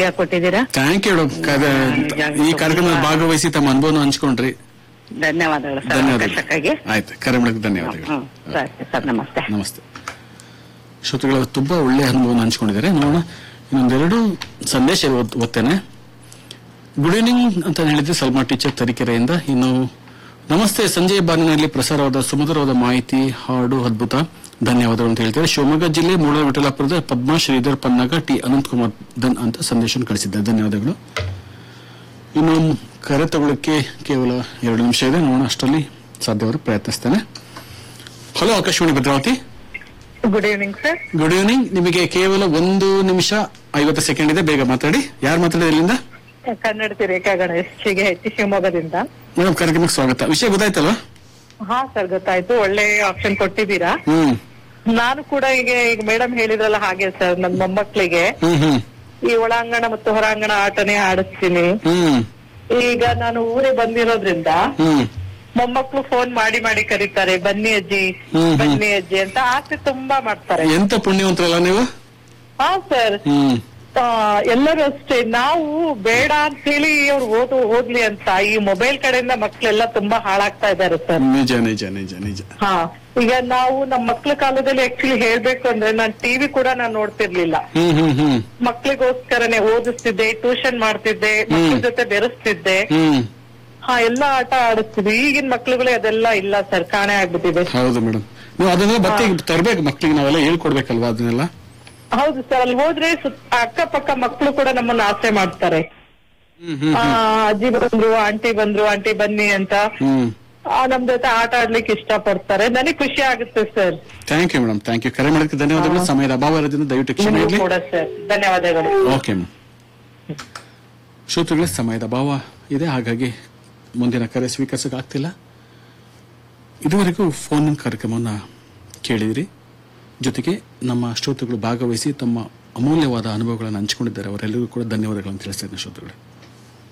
ಖುಷಿಯಾಗಿ ಕೊಟ್ಟಿದ್ದೀರಾ thank you ಈ ಕಾರ್ಯಕ್ರಮದಲ್ಲಿ ಭಾಗವಹಿಸಿ ತಮ್ಮ ಅನುಭವನ ಹಂಚ್ಕೊಂಡ್ರಿ ಧನ್ಯವಾದಗಳು ಸರ್ ಧನ್ಯವಾದಗಳು ಅವಕಾಶಕ್ಕಾಗಿ ಆಯ್ತು ಕರೆ ಮಾಡಕ್ಕೆ ಧನ್ಯವಾದಗಳು ಹ್ಮ್ ಸರಿ ಸರ್ ನಮಸ್ತೆ ನಮಸ್ತೆ ಶ್ರೋತೃಗಳು ತುಂಬಾ ಒಳ್ಳೆಯ ಅನುಭವನ ಹಂಚ್ಕೊಂಡಿದ್ದಾರೆ ನೋಡೋಣ ಇನ್ನೊಂದೆರಡು ಸಂದೇಶ ಓದ್- ಓದ್ತೇನೆ ಗುಡ್ ಈವ್ನಿಂಗ್ ಅಂತ ಹೇಳಿದ್ರೆ ಸಲ್ಮಾ ಟೀಚರ್ ತರೀಕೆರೆಯಿಂದ ಇನ್ನು ನಮಸ್ತೆ ಸಂಜೆ ಬಾನಿನಲ್ಲಿ ಪ್ರಸಾರವಾದ ಸುಮಧುರವಾದ ಮಾಹಿತಿ ಹಾಡು ಅದ್ಭುತ ಧನ್ಯವಾದಗಳು ಅಂತ ಹೇಳ್ತಾರೆ ಶಿವಮೊಗ್ಗ ಜಿಲ್ಲೆ ಮೂಡಲ ವಿಠಲಾಪುರದ ಪದ್ಮಾ ಶ್ರೀಧರ್ ಪನ್ನಗ ಟಿ ಅನಂತಕುಮಾರ್ ದನ್ ಅಂತ ಸಂದೇಶ ಕಳಿಸಿದ್ದಾರೆ ಧನ್ಯವಾದಗಳು ಇನ್ನು ಕರೆ ತಗೊಳ್ಳಕ್ಕೆ ಕೇವಲ ಎರಡು ನಿಮಿಷ ಇದೆ ನೋಡೋಣ ಅಷ್ಟರಲ್ಲಿ ಸಾಧ್ಯವಾದ್ರೆ ಪ್ರಯತ್ನಿಸ್ತೇನೆ hello Akashvani Bhadravati good evening sir good evening ನಿಮಗೆ ಕೇವಲ ಒಂದು ನಿಮಿಷ ಐವತ್ತು ಸೆಕೆಂಡ್ ಇದೆ ಬೇಗ ಮಾತಾಡಿ ಯಾರು ಮಾತಾಡಿದ ಇಲ್ಲಿಂದ ಕನ್ನಡತಿ ರೇಖಾ ಗಣೇಶ್ ಹೀಗೆ ಹೆಚ್ಚಿ ಶಿವಮೊಗ್ಗದಿಂದ ಮೇಡಮ್ ಕಾರ್ಯಕ್ರಮಕ್ಕೆ ಸ್ವಾಗತ ವಿಷಯ ಗೊತ್ತಾಯ್ತಲ್ವಾ ಹಾ ಸರ್ ಗೊತ್ತಾಯ್ತು ಒಳ್ಳೆ ಆಪ್ಷನ್ ಕೊಟ್ಟಿದ್ದೀರಾ ಹ್ಮ್ ನಾನು ಕೂಡ ಈಗ ಈಗ ಮೇಡಮ್ ಹೇಳಿದ್ರಲ್ಲ ಹಾಗೆ ಸರ್ ನನ್ನ ಮೊಮ್ಮಕ್ಳಿಗೆ ಹ್ಮ್ ಹ್ಮ್ ಈ ಒಳಾಂಗಣ ಮತ್ತು ಹೊರಾಂಗಣ ಆಟನೇ ಆಡಿಸ್ತೀನಿ ಹ್ಮ್ ಈಗ ನಾನು ಊರಿಗೆ ಬಂದಿರೋದ್ರಿಂದ ಹ್ಮ್ ಮೊಮ್ಮಕ್ಳು ಫೋನ್ ಮಾಡಿ ಮಾಡಿ ಕರೀತಾರೆ ಬನ್ನಿ ಅಜ್ಜಿ ಹ್ಮ್, ಹ್ಮ್. ಬನ್ನಿ ಅಜ್ಜಿ ಅಂತ ಆಸೆ ತುಂಬಾ ಮಾಡ್ತಾರೆ ಎಂತ ಪುಣ್ಯವಂತರಲ್ಲ ನೀವು ಹಾ ಸರ್ ಹ್ಮ್ ಆ, ಎಲ್ಲರೂ ಅಷ್ಟೇ ನಾವು ಬೇಡ ಅಂತ ಹೇಳಿ ಅವ್ರು ಓದು ಹೋಗ್ಲಿ ಅಂತ ಈ ಮೊಬೈಲ್ ಕಡೆಯಿಂದ ಮಕ್ಳೆಲ್ಲ ತುಂಬಾ ಹಾಳಾಗ್ತಾ ಇದ್ದಾರೆ ಸರ್ ನಿಜ ನಿಜ ನಿಜ ನಿಜ ಹಾ ಈಗ ನಾವು ನಮ್ಮ ಮಕ್ಳ ಕಾಲದಲ್ಲಿ ಆಕ್ಚುಲಿ ಹೇಳ್ಬೇಕು ಅಂದ್ರೆ ನಾನ್ ಟಿವಿ ಕೂಡ ನಾನ್ ನೋಡ್ತಿರ್ಲಿಲ್ಲ ಹ್ಮ್ ಹ್ಮ್ ಹ್ಮ್ ಮಕ್ಳಿಗೋಸ್ಕರನೇ ಓದಿಸ್ತಿದ್ದೆ ಟ್ಯೂಷನ್ ಮಾಡ್ತಿದ್ದೆ ಮಕ್ಳ ಜೊತೆ ಬೆರೆಸ್ತಿದ್ದೆ ಹ್ಮ್ ಹಾ ಎಲ್ಲಾ ಆಟ ಆಡಿಸ್ತಿದ್ವಿ ಈಗಿನ ಮಕ್ಳುಗಳೇ ಅದೆಲ್ಲ ಇಲ್ಲ ಸರ್ ಕಾಣೆ ಆಗ್ಬಿಟ್ಟಿದೆ ಹೌದು ಮೇಡಮ್ ನೀವು ಅದನ್ನ ಮತ್ತೆ ತರ್ಬೇಕು ಮಕ್ಳಿಗೆ ನಾವೆಲ್ಲ ಹೇಳ್ಕೊಡ್ಬೇಕಲ್ವಾ ಅದನ್ನೆಲ್ಲ ಹೌದು ಸರ್ ಅಲ್ಲಿ ಹೋದ್ರೆ ಸುತ್ತ ಅಕ್ಕಪಕ್ಕ ಮಕ್ಳು ಕೂಡ ನಮ್ಮನ್ನ ಆಸೆ ಮಾಡ್ತಾರೆ ಹ್ಮ್ ಹ್ಮ್ ಆ ಅಜ್ಜಿ ಬಂದ್ರು ಆಂಟಿ ಬಂದ್ರು ಆಂಟಿ ಬನ್ನಿ ಅಂತ ಹ್ಮ್ ಆ, ನಮ್ ಜೊತೆ ಆಟ ಆಡ್ಲಿಕ್ಕೆ ಇಷ್ಟ ಪಡ್ತಾರೆ ನನಗೆ ಖುಷಿ ಆಗುತ್ತೆ sir thank you madam thank you ಕರೆ ಮಾಡೋದಕ್ಕೆ ಧನ್ಯವಾದಗಳು ಸಮಯದ ಅಭಾವ ಇರೋದ್ರಿಂದ ದಯವಿಟ್ಟು ಕ್ಷಮೆ ನಿಮಗೂ ಇರಲಿ ಕೂಡ ಸರ್ ಧನ್ಯವಾದಗಳು ಓಕೆ ಮ್ಯಾಮ್ ಶ್ರೋತೃಗಳೇ ಸಮಯದ ಅಭಾವ ಇದೆ ಹಾಗಾಗಿ ಮುಂದಿನ ಕರೆ ಸ್ವೀಕರಿಸಕ್ಕೆ ಆಗ್ತಿಲ್ಲ ಇದುವರೆಗೂ ಫೋನ್ ಕಾರ್ಯಕ್ರಮವನ್ನು ಕೇಳಿದಿರಿ ಜೊತೆಗೆ ನಮ್ಮ ಶ್ರೋತೃಗಳು ಭಾಗವಹಿಸಿ ತಮ್ಮ ಅಮೂಲ್ಯವಾದ ಅನುಭವಗಳನ್ನು ಹಂಚಿಕೊಂಡಿದ್ದಾರೆ ಅವರೆಲ್ಲರಿಗೂ ಕೂಡ ಧನ್ಯವಾದಗಳನ್ನು ತಿಳಿಸ್ತೇನೆ ಶ್ರೋತೃಗಳೇ